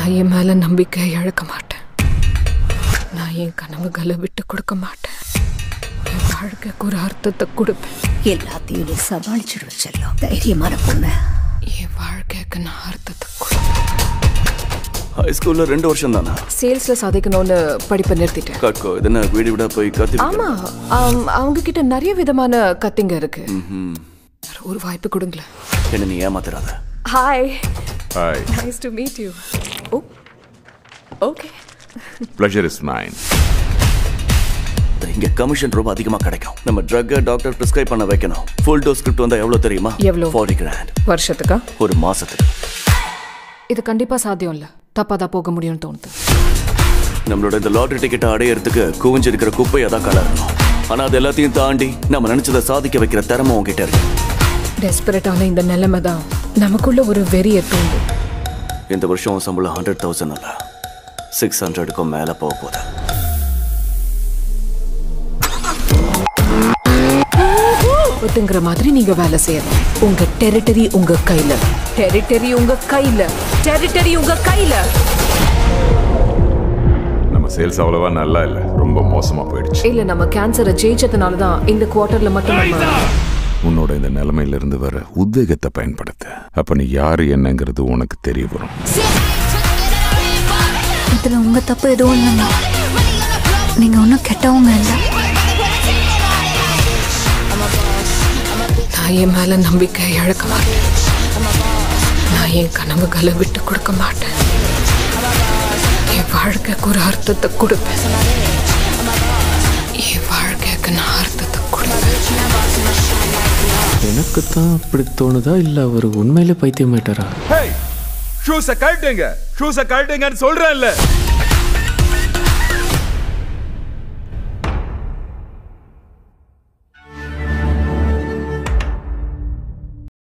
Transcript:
நான் என் மேல நம்பிக்கை இழக்க மாட்டேன் நான் என் கனவுகளை விட்டு கொடுக்க மாட்டேன் என் வாழ்க்கைக்கு ஒரு அர்த்தத்தை கொடுப்பேன் எல்லாத்தையும் நீ சமாளிச்சிடுவ செல்லம் தைரியமான பொண்ணு என் வாழ்க்கைக்கு நான் அர்த்தத்தை கொடுப்பேன் ஹை ஸ்கூல்ல ரெண்டு வருஷம் தானா சேல்ஸ்ல சாதிக்கணும்னு படிப்பை நிறுத்திட்டேன் கட்கோ இது என்ன வீடு விட போய் கத்தி ஆமா ஆம், அவங்க கிட்ட நிறைய விதமான கத்திங்க இருக்கு ஒரு வாய்ப்பு கொடுங்களேன் என்ன நீ ஏமாத்துறாத hi hi nice to meet you oh okay pleasure is mine இங்க கமிஷன் ரொம்ப அதிகமா கிடைக்கும் நம்ம ட்ரக் டாக்டர் பிரிஸ்கிரைப் பண்ண வைக்கணும் ஃபுல் டோஸ் ஸ்கிரிப்ட் வந்தா எவ்வளவு தெரியுமா எவ்வளவு? ஃபார்ட்டி கிராண்ட் வருஷத்துக்கா ஒரு மாசத்துக்கு இது கண்டிப்பா சாத்தியம் இல்ல தப்பா தான் போக முடியும்னு தோணுது நம்மளோட இந்த லாட்டரி டிக்கெட்டை அடையறதுக்கு குவிஞ்சிருக்கிற குப்பையை தான் கலரணும் ஆனா அது எல்லாத்தையும் தாண்டி நம்ம நினைச்சதை சாதிக்க வைக்கிற திறமை உங்ககிட்ட இருக்கு டெஸ்பரேட்டான இந்த நிலைமை தான் நமக்குள்ள ஒரு வெறிய தூண்டு இந்த வருஷம் உன் சம்பளம் ஹண்ட்ரட் தௌசண்ட் இல்ல சிக்ஸ் ஹண்ட்ரடுக்கும் மேல போக போகுது ஒத்துங்கிற மாதிரி நீங்க வேலை செய்யணும் உங்க டெரிட்டரி உங்க கையில டெரிட்டரி உங்க கையில டெரிட்டரி உங்க கையில நம்ம சேல்ஸ் அவ்வளவா நல்லா இல்ல ரொம்ப மோசமா போயிடுச்சு இல்ல நம்ம கேன்சரை ஜெயிச்சதுனால தான் இந்த குவார்ட்டர்ல மட்டும் நம்ம உன்னோட இந்த நிலைமையில இருந்து வர உத்வேகத்தை பயன்படுத்த அப்ப நீ யாரு என்னங்கிறது உனக்கு தெரிய வரும் இதுல உங்க தப்பு எதுவும் இல்லைங்க நீங்க ஒன்றும் கெட்டவங்க இல்லை நான் என் மேல நம்பிக்கை இழக்க மாட்டேன் நான் என் கனவுகளை விட்டு கொடுக்க மாட்டேன் என் வாழ்க்கைக்கு ஒரு அர்த்தத்தை கொடுப்பேன் என் வாழ்க்கைக்கு நான் அர்த்தத்தை கொடுப்பேன் எனக்கு தான் அப்படி தோணுதா இல்ல அவர் உண்மையிலே பைத்தியமாயிட்டாரா ஷூஸ கழட்டுங்க ஷூஸ கழட்டுங்கன்னு சொல்றேன்ல